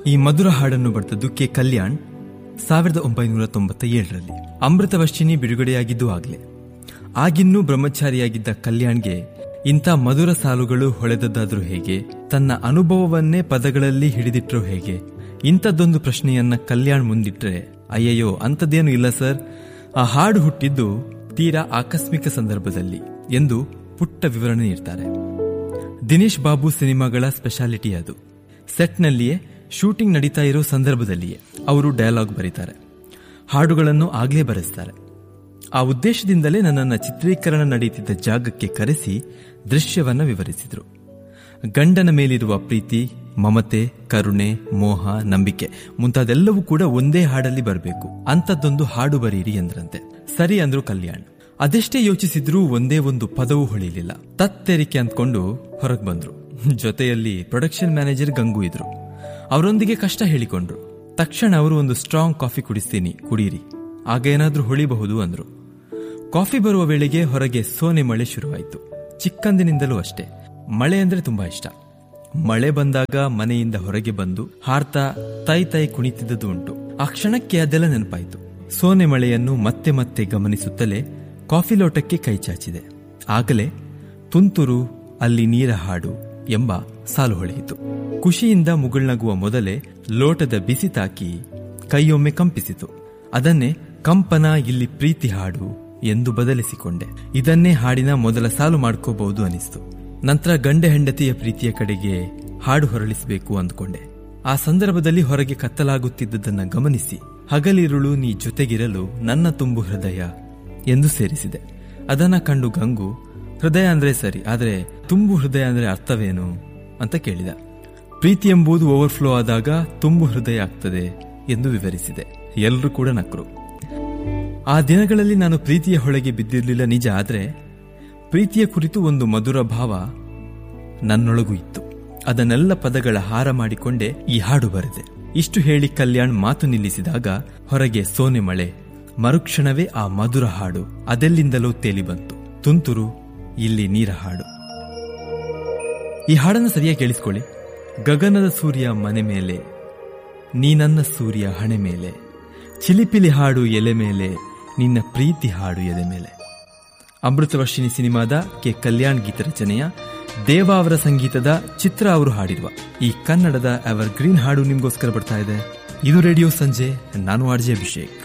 ಈ ಮಧುರ ಹಾಡನ್ನು ಬರೆದದ್ದು ಕೆ ಕಲ್ಯಾಣ್ ಸಾವಿರದ ಒಂಬೈನೂರ ತೊಂಬತ್ತ ಏಳರಲ್ಲಿ ಅಮೃತವರ್ಷಿಣಿ ಬಿಡುಗಡೆಯಾಗಿದ್ದು ಆಗ್ಲೇ ಆಗಿನ್ನೂ ಬ್ರಹ್ಮಚಾರಿಯಾಗಿದ್ದ ಕಲ್ಯಾಣ್ಗೆ ಇಂಥ ಮಧುರ ಸಾಲುಗಳು ಹೊಳೆದದ್ದಾದ್ರೂ ಹೇಗೆ ತನ್ನ ಅನುಭವವನ್ನೇ ಪದಗಳಲ್ಲಿ ಹಿಡಿದಿಟ್ರು ಹೇಗೆ ಇಂಥದ್ದೊಂದು ಪ್ರಶ್ನೆಯನ್ನ ಕಲ್ಯಾಣ್ ಮುಂದಿಟ್ರೆ ಅಯ್ಯಯ್ಯೋ ಅಂಥದ್ದೇನು ಇಲ್ಲ ಸರ್ ಆ ಹಾಡು ಹುಟ್ಟಿದ್ದು ತೀರಾ ಆಕಸ್ಮಿಕ ಸಂದರ್ಭದಲ್ಲಿ ಎಂದು ಪುಟ್ಟ ವಿವರಣೆ ನೀಡ್ತಾರೆ ದಿನೇಶ್ ಬಾಬು ಸಿನಿಮಾಗಳ ಸ್ಪೆಷಾಲಿಟಿ ಅದು ಸೆಟ್ನಲ್ಲಿಯೇ ಶೂಟಿಂಗ್ ನಡೀತಾ ಇರೋ ಸಂದರ್ಭದಲ್ಲಿಯೇ ಅವರು ಡಯಲಾಗ್ ಬರೀತಾರೆ ಹಾಡುಗಳನ್ನು ಆಗ್ಲೇ ಬರೆಸ್ತಾರೆ ಆ ಉದ್ದೇಶದಿಂದಲೇ ನನ್ನನ್ನು ಚಿತ್ರೀಕರಣ ನಡೆಯುತ್ತಿದ್ದ ಜಾಗಕ್ಕೆ ಕರೆಸಿ ದೃಶ್ಯವನ್ನ ವಿವರಿಸಿದ್ರು ಗಂಡನ ಮೇಲಿರುವ ಪ್ರೀತಿ ಮಮತೆ ಕರುಣೆ ಮೋಹ ನಂಬಿಕೆ ಮುಂತಾದೆಲ್ಲವೂ ಕೂಡ ಒಂದೇ ಹಾಡಲ್ಲಿ ಬರಬೇಕು ಅಂಥದ್ದೊಂದು ಹಾಡು ಬರೀರಿ ಎಂದ್ರಂತೆ ಸರಿ ಅಂದ್ರು ಕಲ್ಯಾಣ್ ಅದೆಷ್ಟೇ ಯೋಚಿಸಿದ್ರೂ ಒಂದೇ ಒಂದು ಪದವೂ ಹೊಳಿಲಿಲ್ಲ ತತ್ತೆರಿಕೆ ಅಂದ್ಕೊಂಡು ಹೊರಗೆ ಬಂದ್ರು ಜೊತೆಯಲ್ಲಿ ಪ್ರೊಡಕ್ಷನ್ ಮ್ಯಾನೇಜರ್ ಗಂಗು ಇದ್ರು ಅವರೊಂದಿಗೆ ಕಷ್ಟ ಹೇಳಿಕೊಂಡ್ರು ತಕ್ಷಣ ಅವರು ಒಂದು ಸ್ಟ್ರಾಂಗ್ ಕಾಫಿ ಕುಡಿಸ್ತೀನಿ ಕುಡೀರಿ ಆಗ ಏನಾದ್ರೂ ಹೊಳಿಬಹುದು ಅಂದ್ರು ಕಾಫಿ ಬರುವ ವೇಳೆಗೆ ಹೊರಗೆ ಸೋನೆ ಮಳೆ ಶುರುವಾಯಿತು ಚಿಕ್ಕಂದಿನಿಂದಲೂ ಅಷ್ಟೇ ಮಳೆ ಅಂದ್ರೆ ತುಂಬಾ ಇಷ್ಟ ಮಳೆ ಬಂದಾಗ ಮನೆಯಿಂದ ಹೊರಗೆ ಬಂದು ಹಾರ್ತಾ ತೈ ತೈ ಕುಣಿತಿದ್ದದು ಉಂಟು ಆ ಕ್ಷಣಕ್ಕೆ ಅದೆಲ್ಲ ನೆನಪಾಯಿತು ಸೋನೆ ಮಳೆಯನ್ನು ಮತ್ತೆ ಮತ್ತೆ ಗಮನಿಸುತ್ತಲೇ ಕಾಫಿ ಲೋಟಕ್ಕೆ ಕೈ ಚಾಚಿದೆ ಆಗಲೇ ತುಂತುರು ಅಲ್ಲಿ ನೀರ ಹಾಡು ಎಂಬ ಸಾಲು ಹೊಳೆಯಿತು ಖುಷಿಯಿಂದ ಮುಗುಳ್ನಗುವ ಮೊದಲೇ ಲೋಟದ ಬಿಸಿ ತಾಕಿ ಕೈಯೊಮ್ಮೆ ಕಂಪಿಸಿತು ಅದನ್ನೇ ಕಂಪನ ಇಲ್ಲಿ ಪ್ರೀತಿ ಹಾಡು ಎಂದು ಬದಲಿಸಿಕೊಂಡೆ ಇದನ್ನೇ ಹಾಡಿನ ಮೊದಲ ಸಾಲು ಮಾಡ್ಕೋಬಹುದು ಅನಿಸ್ತು ನಂತರ ಗಂಡ ಹೆಂಡತಿಯ ಪ್ರೀತಿಯ ಕಡೆಗೆ ಹಾಡು ಹೊರಳಿಸಬೇಕು ಅಂದ್ಕೊಂಡೆ ಆ ಸಂದರ್ಭದಲ್ಲಿ ಹೊರಗೆ ಕತ್ತಲಾಗುತ್ತಿದ್ದುದನ್ನ ಗಮನಿಸಿ ಹಗಲಿರುಳು ನೀ ಜೊತೆಗಿರಲು ನನ್ನ ತುಂಬು ಹೃದಯ ಎಂದು ಸೇರಿಸಿದೆ ಅದನ್ನ ಕಂಡು ಗಂಗು ಹೃದಯ ಅಂದ್ರೆ ಸರಿ ಆದ್ರೆ ತುಂಬು ಹೃದಯ ಅಂದ್ರೆ ಅರ್ಥವೇನು ಅಂತ ಕೇಳಿದ ಪ್ರೀತಿ ಎಂಬುದು ಓವರ್ಫ್ಲೋ ಆದಾಗ ತುಂಬು ಹೃದಯ ಆಗ್ತದೆ ಎಂದು ವಿವರಿಸಿದೆ ಎಲ್ಲರೂ ಕೂಡ ನಕ್ರು ಆ ದಿನಗಳಲ್ಲಿ ನಾನು ಪ್ರೀತಿಯ ಹೊಳೆಗೆ ಬಿದ್ದಿರಲಿಲ್ಲ ನಿಜ ಆದ್ರೆ ಪ್ರೀತಿಯ ಕುರಿತು ಒಂದು ಮಧುರ ಭಾವ ನನ್ನೊಳಗೂ ಇತ್ತು ಅದನ್ನೆಲ್ಲ ಪದಗಳ ಹಾರ ಮಾಡಿಕೊಂಡೇ ಈ ಹಾಡು ಬರೆದೆ ಇಷ್ಟು ಹೇಳಿ ಕಲ್ಯಾಣ್ ಮಾತು ನಿಲ್ಲಿಸಿದಾಗ ಹೊರಗೆ ಸೋನೆ ಮಳೆ ಮರುಕ್ಷಣವೇ ಆ ಮಧುರ ಹಾಡು ಅದೆಲ್ಲಿಂದಲೂ ತೇಲಿ ಬಂತು ತುಂತುರು ಇಲ್ಲಿ ನೀರ ಹಾಡು ಈ ಹಾಡನ್ನು ಸರಿಯಾಗಿ ಕೇಳಿಸ್ಕೊಳ್ಳಿ ಗಗನದ ಸೂರ್ಯ ಮನೆ ಮೇಲೆ ನೀ ನನ್ನ ಸೂರ್ಯ ಹಣೆ ಮೇಲೆ ಚಿಲಿಪಿಲಿ ಹಾಡು ಎಲೆ ಮೇಲೆ ನಿನ್ನ ಪ್ರೀತಿ ಹಾಡು ಎದೆ ಮೇಲೆ ಅಮೃತವರ್ಷಿಣಿ ಸಿನಿಮಾದ ಕೆ ಕಲ್ಯಾಣ್ ಗೀತ ರಚನೆಯ ದೇವ ಅವರ ಸಂಗೀತದ ಚಿತ್ರ ಅವರು ಹಾಡಿರುವ ಈ ಕನ್ನಡದ ಎವರ್ ಗ್ರೀನ್ ಹಾಡು ನಿಮ್ಗೋಸ್ಕರ ಬರ್ತಾ ಇದೆ ಇದು ರೇಡಿಯೋ ಸಂಜೆ ನಾನು ಆರ್ಜೆ ಅಭಿಷೇಕ್